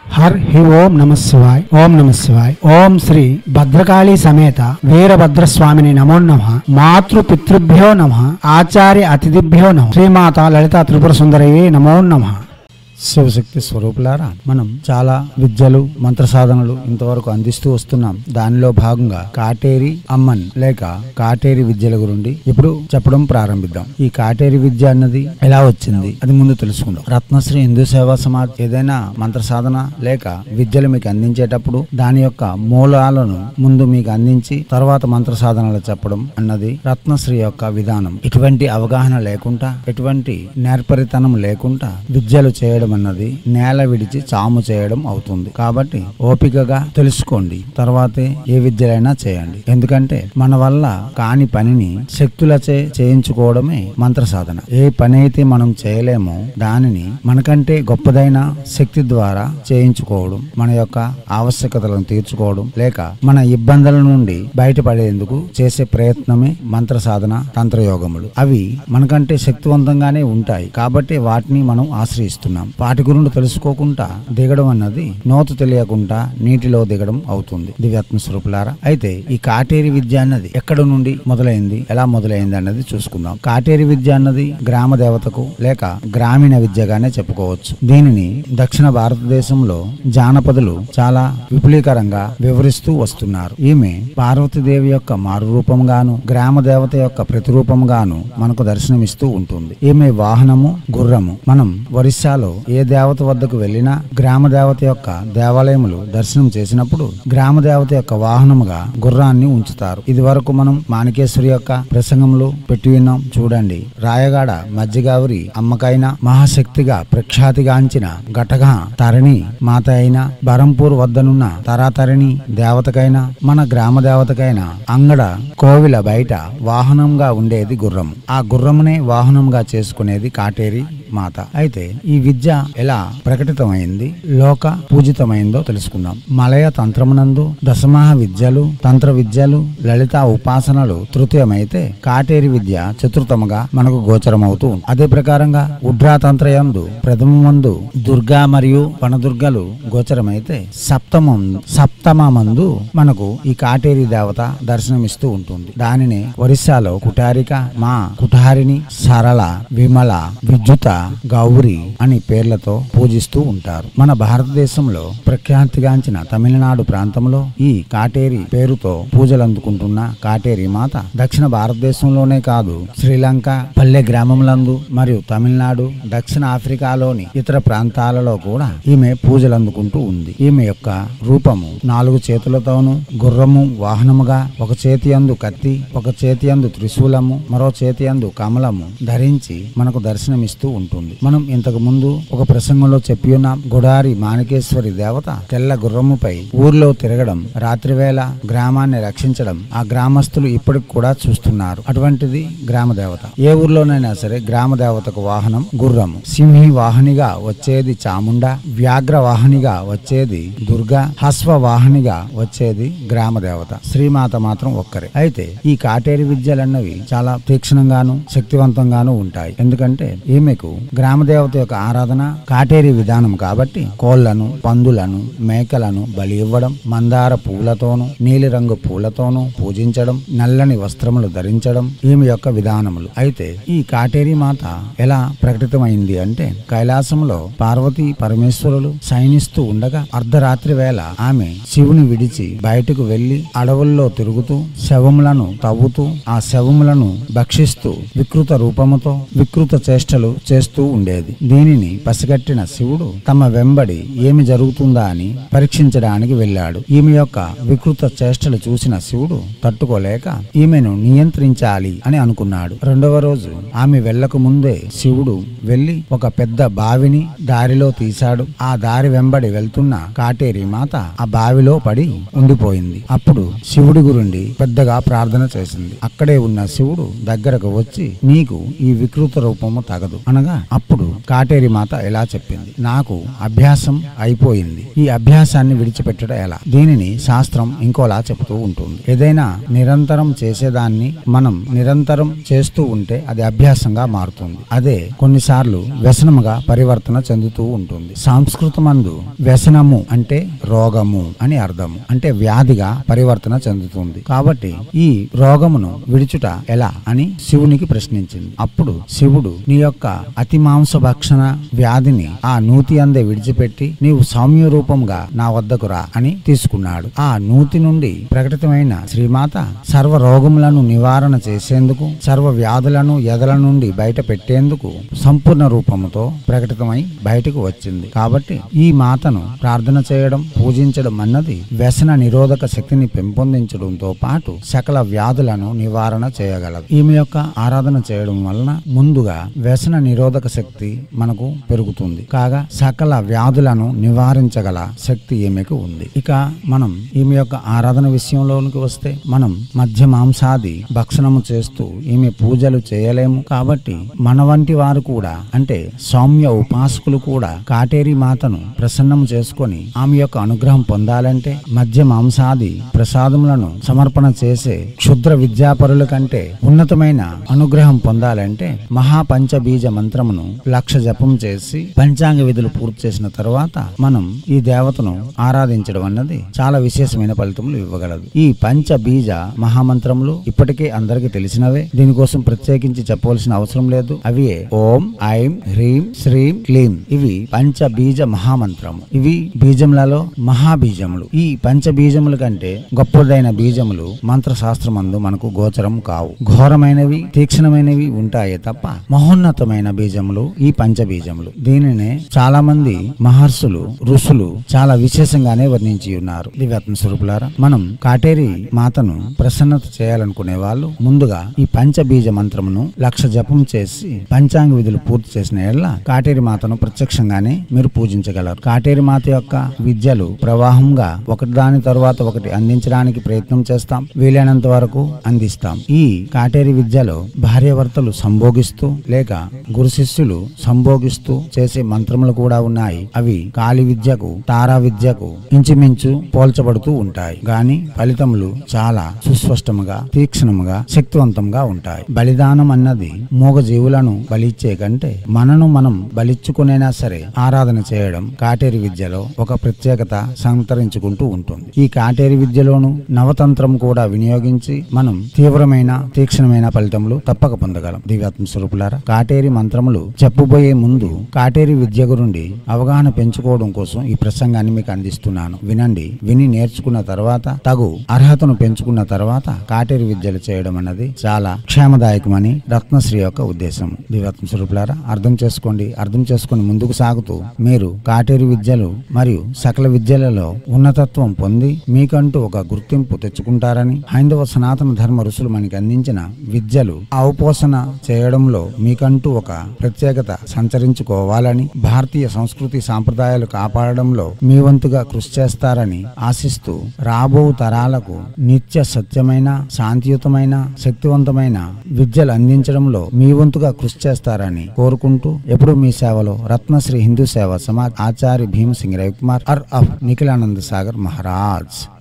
her హి ఓం నమ శివాయ్ ఓం నమ శివాయ్ ఓం శ్రీ భద్రకాళి సమేత వీరభద్రస్వామిని నమో నమ మాతృ పితృభ్యో నమ ఆచార్య అతిథిభ్యో నమ శ్రీమాత లలిత త్రిపుర సుందరయ్యే నమో నమ శివశక్తి స్వరూపులారా మనం చాలా విద్యలు మంత్ర సాధనలు ఇంతవరకు అందిస్తూ వస్తున్నాం దానిలో భాగంగా కాటేరి అమ్మన్ లేక కాటేరి విద్యల గురించి ఇప్పుడు చెప్పడం ప్రారంభిద్దాం ఈ కాటేరి విద్య అన్నది ఎలా వచ్చింది అది ముందు తెలుసుకుందాం రత్నశ్రీ హిందూ సేవా సమాజ్ ఏదైనా మంత్ర సాధన లేక విద్యలు మీకు అందించేటప్పుడు దాని యొక్క మూలాలను ముందు మీకు అందించి తర్వాత మంత్ర సాధనలు చెప్పడం అన్నది రత్నశ్రీ యొక్క విధానం ఇటువంటి అవగాహన లేకుండా ఎటువంటి నేర్పరితనం లేకుండా విద్యలు చేయడం అన్నది నేల విడిచి చాము చేయడం అవుతుంది కాబట్టి ఓపికగా తెలుసుకోండి తర్వాతే ఏ విద్యలైనా చేయండి ఎందుకంటే మన వల్ల కాని పనిని శక్తులచే చేయించుకోవడమే మంత్ర సాధన ఏ పని అయితే మనం చేయలేమో దానిని మనకంటే గొప్పదైన శక్తి ద్వారా చేయించుకోవడం మన యొక్క ఆవశ్యకతలను తీర్చుకోవడం లేక మన ఇబ్బందుల నుండి బయటపడేందుకు చేసే ప్రయత్నమే మంత్ర సాధన తంత్రయోగములు అవి మనకంటే శక్తివంతంగానే ఉంటాయి కాబట్టి వాటిని మనం ఆశ్రయిస్తున్నాం వాటి గురించి తెలుసుకోకుండా దిగడం అన్నది నోతు తెలియకుండా నీటిలో దిగడం అవుతుంది దివ్యాత్మ స్వరూపులారా అయితే ఈ కాటేరి విద్య అన్నది ఎక్కడ నుండి మొదలైంది ఎలా మొదలైంది అన్నది చూసుకుందాం కాటేరి విద్య అన్నది గ్రామ దేవతకు లేక గ్రామీణ విద్యగానే చెప్పుకోవచ్చు దీనిని దక్షిణ భారతదేశంలో జానపదులు చాలా విపులీకరంగా వివరిస్తూ వస్తున్నారు ఈమె పార్వతీదేవి యొక్క మారు రూపంగాను గ్రామ దేవత యొక్క ప్రతిరూపంగాను మనకు దర్శనమిస్తూ ఉంటుంది ఈమె వాహనము గుర్రము మనం ఒరిస్సాలో ఏ దేవత వద్దకు వెళ్ళినా గ్రామ దేవత యొక్క దేవాలయములు దర్శనం చేసినప్పుడు గ్రామ దేవత యొక్క వాహనముగా గుర్రాన్ని ఉంచుతారు ఇది వరకు మనం మాణికేశ్వరి యొక్క ప్రసంగంలో పెట్టి విన్నాం చూడండి రాయగాడ మధ్యగావరి అమ్మకైన మహాశక్తిగా ప్రఖ్యాతిగాంచిన ఘటగా తరణి మాత అయిన బరంపూర్ వద్దనున్న తరాతరణి దేవతకైనా మన గ్రామ దేవతకైనా అంగడ కోవిల బయట వాహనంగా ఉండేది గుర్రం ఆ గుర్రమునే వాహనంగా చేసుకునేది కాటేరి మాత అయితే ఈ విద్య ఎలా ప్రకటితమైంది లోక పూజితమైందో తెలుసుకుందాం మలయ తంత్రమునందు దశమహ విద్యలు తంత్ర విద్యలు లలిత ఉపాసనలు తృతీయమైతే కాటేరి విద్య చతుర్థముగా మనకు గోచరమవుతూ ఉంది అదే ప్రకారంగా ఉడ్రా తంత్రయందు ప్రథమమందు దుర్గా మరియు వనదుర్గలు గోచరమైతే సప్తమం సప్తమందు మనకు ఈ కాటేరి దేవత దర్శనమిస్తూ ఉంటుంది దానిని ఒరిస్సాలో కుటారిక మా కుటారిని సరళ విమల విద్యుత గౌరి అని పేర్లతో పూజిస్తూ ఉంటారు మన భారతదేశంలో ప్రఖ్యాతిగాంచిన తమిళనాడు ప్రాంతంలో ఈ కాటేరి పేరుతో పూజలు అందుకుంటున్న కాటేరి మాత దక్షిణ భారతదేశంలోనే కాదు శ్రీలంక పల్లె గ్రామములందు మరియు తమిళనాడు దక్షిణ ఆఫ్రికాలోని ఇతర ప్రాంతాలలో కూడా ఈమె పూజలు అందుకుంటూ ఉంది ఈమె యొక్క రూపము నాలుగు చేతులతోనూ గుర్రము వాహనముగా ఒక చేతి అందు కత్తి ఒక చేతి అందు త్రిశూలము మరో చేతి అందు కమలము ధరించి మనకు దర్శనమిస్తూ ఉంటుంది మనం ఇంతకు ముందు ఒక ప్రసంగంలో చెప్పి ఉన్నాం గుడారి మాణికేశ్వరి దేవత తెల్ల గుర్రముపై ఊర్లో తిరగడం రాత్రివేళ గ్రామాన్ని రక్షించడం ఆ గ్రామస్తులు ఇప్పటికి కూడా చూస్తున్నారు అటువంటిది గ్రామ దేవత ఏ ఊర్లోనైనా సరే గ్రామ దేవతకు వాహనం గుర్రము సింహి వాహనిగా వచ్చేది చాముండ వ్యాఘ్ర వాహనిగా వచ్చేది దుర్గా హస్వ వాహనిగా వచ్చేది గ్రామ దేవత శ్రీమాత మాత్రం ఒక్కరే అయితే ఈ కాటేరి విద్యలన్నవి చాలా తీక్షణంగాను శక్తివంతంగాను ఉంటాయి ఎందుకంటే ఈమెకు గ్రామ దేవత యొక్క ఆరాధన కాటేరి విధానం కాబట్టి కోళ్లను పందులను మేకలను బలి ఇవ్వడం మందార పూలతోనూ నీలిరంగు పూలతోనూ పూజించడం నల్లని వస్త్రములు ధరించడం ఈమె యొక్క విధానములు అయితే ఈ కాటేరి మాత ఎలా ప్రకటితమైంది అంటే కైలాసంలో పార్వతీ పరమేశ్వరులు శయనిస్తూ ఉండగా అర్ధరాత్రి వేళ ఆమె శివుని విడిచి బయటకు వెళ్లి అడవుల్లో తిరుగుతూ శవములను తవ్వుతూ ఆ శవములను భక్షిస్తూ వికృత రూపముతో వికృత చేష్టలు చేస్తూ ఉండేది దీనిని పసిగట్టిన శివుడు తమ వెంబడి ఏమి జరుగుతుందా అని పరీక్షించడానికి వెళ్ళాడు ఈమె యొక్క వికృత చేష్టలు చూసిన శివుడు తట్టుకోలేక ఈమెను నియంత్రించాలి అని అనుకున్నాడు రెండవ రోజు ఆమె వెళ్ళక ముందే శివుడు వెళ్లి ఒక పెద్ద బావిని దారిలో తీశాడు ఆ దారి వెంబడి వెళ్తున్న కాటేరి మాత ఆ బావిలో పడి ఉండిపోయింది అప్పుడు శివుడి గురుండి పెద్దగా ప్రార్థన చేసింది అక్కడే ఉన్న శివుడు దగ్గరకు వచ్చి నీకు ఈ వికృత రూపము తగదు అనగా అప్పుడు కాటేరి మాత ఇలా చెప్పింది నాకు అభ్యాసం అయిపోయింది ఈ అభ్యాసాన్ని విడిచిపెట్టడం ఎలా దీనిని శాస్త్రం ఇంకోలా చెబుతూ ఉంటుంది ఏదైనా నిరంతరం చేసేదాన్ని మనం నిరంతరం చేస్తూ ఉంటే అది అభ్యాసంగా మారుతుంది అదే కొన్నిసార్లు వ్యసనముగా పరివర్తన చెందుతూ ఉంటుంది సంస్కృతమందు వ్యసనము అంటే రోగము అని అర్థము అంటే వ్యాధిగా పరివర్తన చెందుతుంది కాబట్టి ఈ రోగమును విడుచుట ఎలా అని శివునికి ప్రశ్నించింది అప్పుడు శివుడు నీ యొక్క అతి మాంస భక్షణ వ్యాధిని ఆ నూతి అందే విడిచిపెట్టి నీవు సౌమ్య రూపంగా నా వద్దకు రా అని తీసుకున్నాడు ఆ నూతి నుండి ప్రకటితమైన శ్రీమాత సర్వ రోగములను నివారణ చేసేందుకు సర్వ వ్యాధులను ఎదల నుండి బయట పెట్టేందుకు సంపూర్ణ రూపముతో ప్రకటితమై బయటకు వచ్చింది కాబట్టి ఈ మాతను ప్రార్థన చేయడం పూజించడం అన్నది వ్యసన నిరోధక శక్తిని పెంపొందించడంతో పాటు సకల వ్యాధులను నివారణ చేయగలదు ఈమె యొక్క ఆరాధన చేయడం వలన ముందుగా వ్యసన నిరోధక శక్తి మనకు పెరుగుతుంది కాగా సకల వ్యాధులను నివారించగల శక్తి ఈమెకు ఉంది ఇక మనం ఈమె యొక్క ఆరాధన విషయంలోనికి వస్తే మనం మధ్య మాంసాది భక్షణము చేస్తూ ఈమె పూజలు చేయలేము కాబట్టి మన వంటి వారు కూడా అంటే సౌమ్య ఉపాసకులు కూడా కాటేరి మాతను ప్రసన్నం చేసుకొని ఆమె యొక్క అనుగ్రహం పొందాలంటే మధ్య మాంసాది ప్రసాదములను సమర్పణ చేసే క్షుద్ర విద్యాపరుల కంటే ఉన్నతమైన అనుగ్రహం పొందాలంటే మహాపంచబీజ మంత్రమును లక్ష జపం చేసి పంచాంగ విధులు పూర్తి చేసిన తర్వాత మనం ఈ దేవతను ఆరాధించడం అన్నది చాలా విశేషమైన ఫలితములు ఇవ్వగలదు ఈ పంచబీజ మహామంత్రములు ఇప్పటికే అందరికీ తెలిసినవే దీనికోసం ప్రత్యేకించి చెప్పవలసిన అవసరం లేదు అవి ఓం ఐం హ్రీం శ్రీం క్లీం ఇవి పంచబీజ మహామంత్రము ఇవి బీజములలో మహాబీజములు ఈ పంచబీజముల కంటే గొప్పదైన బీజములు మంత్ర శాస్త్రమందు మనకు గోచరం కావు ఘోరమైనవి తీక్షణమైనవి ఉంటాయే తప్ప మహోన్నతమైన బీజములు ఈ పంచబీజములు దీనినే చాలా మంది మహర్షులు ఋషులు చాలా విశేషంగానే వర్ణించి ఉన్నారు దివ్యాత్మ స్వరూపులారా మనం కాటేరి మాతను ప్రసన్నత చేయాలనుకునే వాళ్ళు ముందుగా ఈ పంచబీజ మంత్రమును లక్ష జపం చేసి పంచాంగ విధులు పూర్తి చేసిన ఎడల కాటేరి మాతను ప్రత్యక్షంగానే మీరు పూజించగలరు కాటేరి మాత యొక్క విద్యలు ప్రవాహంగా ఒకటి దాని తరువాత ఒకటి అందించడానికి ప్రయత్నం చేస్తాం వీలైనంత వరకు అందిస్తాం ఈ కాటేరి విద్యలో భార్యాభర్తలు సంభోగిస్తూ లేక గురు శిష్యులు సంభోగిస్తూ చేసే మంత్రములు కూడా ఉన్నాయి అవి కాలి విద్యకు తారా విద్యకు ఇంచుమించు పోల్చబడుతూ ఉంటాయి గాని ఫలితములు చాలా సుస్పష్టముగా తీక్షణముగా శక్తివంతంగా ఉంటాయి బలిదానం అన్నది మూగ జీవులను బలిచ్చే కంటే మనను మనం బలిచ్చుకునేనా సరే ఆరాధన చేయడం కాటేరి విద్యలో ఒక ప్రత్యేకత సంతరించుకుంటూ ఉంటుంది ఈ కాటేరి విద్యలోను నవతంత్రం కూడా వినియోగించి మనం తీవ్రమైన తీక్షణమైన ఫలితములు తప్పక పొందగలం దివ్యాత్మ స్వరూపులారా కాటేరి మంత్రములు చెప్పబోయే ముందు కాటేరి విద్య గురించి అవగాహన పెంచుకోవడం కోసం ఈ ప్రసంగాన్ని మీకు అందిస్తున్నాను వినండి విని నేర్చుకున్న తర్వాత తగు అర్హతను పెంచుకున్న తర్వాత కాటేరి విద్యలు చేయడం అన్నది చాలా క్షేమదాయకమని రత్నశ్రీ యొక్క ఉద్దేశం దివ్యాత్మ స్వరూపులారా అర్థం చేసుకోండి అర్థం చేసుకుని ముందుకు సాగుతూ మీరు కాటేరి విద్యలు మరియు సకల విద్యలలో ఉన్నతత్వం పొంది మీకంటూ ఒక గుర్తింపు తెచ్చుకుంటారని హైందవ సనాతన ధర్మ ఋషులు మనకి అందించిన విద్యలు అవపోసన చేయడంలో మీకంటూ ఒక ప్రత్యేకత సంచరించుకోవాలని భారతీయ సంస్కృతి సాంప్రదాయాలు కాపాడడంలో మీ వంతుగా కృషి చేస్తారని ఆశిస్తూ రాబో తరాలకు నిత్య సత్యమైన శాంతియుతమైన శక్తివంతమైన విద్యలు అందించడంలో మీ వంతుగా కృషి చేస్తారని కోరుకుంటూ ఎప్పుడు మీ సేవలో రత్నశ్రీ హిందూ సేవ సమాజ్ ఆచార్య భీమసింగ్ రవికుమార్ అర్ ఆఫ్ నిఖిలానంద సాగర్ మహారాజ్